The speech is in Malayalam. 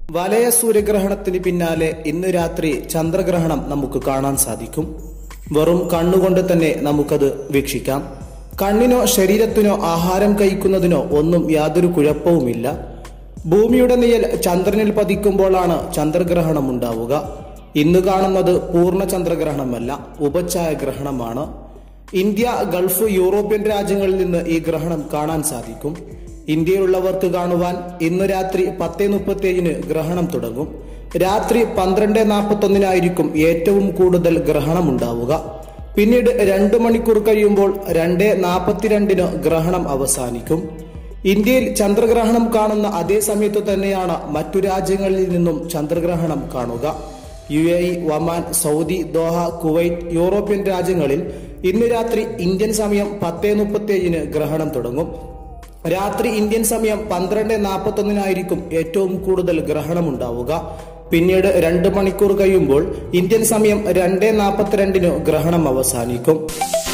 വലയ സൂര്യഗ്രഹണത്തിന് പിന്നാലെ ഇന്ന് രാത്രി ചന്ദ്രഗ്രഹണം നമുക്ക് കാണാൻ സാധിക്കും വെറും കണ്ണുകൊണ്ട് തന്നെ നമുക്കത് വീക്ഷിക്കാം കണ്ണിനോ ശരീരത്തിനോ ആഹാരം കഴിക്കുന്നതിനോ ഒന്നും യാതൊരു കുഴപ്പവുമില്ല ഭൂമിയുടെ നിഴൽ ചന്ദ്രനിൽ പതിക്കുമ്പോഴാണ് ചന്ദ്രഗ്രഹണം ഉണ്ടാവുക ഇന്ന് കാണുന്നത് പൂർണ്ണ ചന്ദ്രഗ്രഹണമല്ല ഉപഛായ ഗ്രഹണമാണ് ഇന്ത്യ ഗൾഫ് യൂറോപ്യൻ രാജ്യങ്ങളിൽ നിന്ന് ഈ ഗ്രഹണം കാണാൻ സാധിക്കും ഇന്ത്യയിലുള്ളവർക്ക് കാണുവാൻ ഇന്ന് രാത്രി പത്തേ മുപ്പത്തിയേഴിന് ഗ്രഹണം തുടങ്ങും രാത്രി പന്ത്രണ്ട് നാൽപ്പത്തൊന്നിനായിരിക്കും ഏറ്റവും കൂടുതൽ ഗ്രഹണം ഉണ്ടാവുക പിന്നീട് രണ്ടു മണിക്കൂർ കഴിയുമ്പോൾ രണ്ട് നാൽപ്പത്തിരണ്ടിന് ഗ്രഹണം അവസാനിക്കും ഇന്ത്യയിൽ ചന്ദ്രഗ്രഹണം കാണുന്ന അതേ സമയത്ത് തന്നെയാണ് മറ്റു രാജ്യങ്ങളിൽ നിന്നും ചന്ദ്രഗ്രഹണം കാണുക U A E Oman Saudi Doha Kuwait European രാജ്യങ്ങളിൽ ഇന്ന് രാത്രി ഇന്ത്യൻ സമയം പത്തേ മുപ്പത്തിയേഴിന് ഗ്രഹണം തുടങ്ങും രാത്രി ഇന്ത്യൻ സമയം പന്ത്രണ്ട് നാൽപ്പത്തൊന്നിനായിരിക്കും ഏറ്റവും കൂടുതൽ ഗ്രഹണം ഉണ്ടാവുക പിന്നീട് രണ്ട് മണിക്കൂർ കഴിയുമ്പോൾ ഇന്ത്യൻ സമയം രണ്ട് നാൽപ്പത്തിരണ്ടിന് ഗ്രഹണം അവസാനിക്കും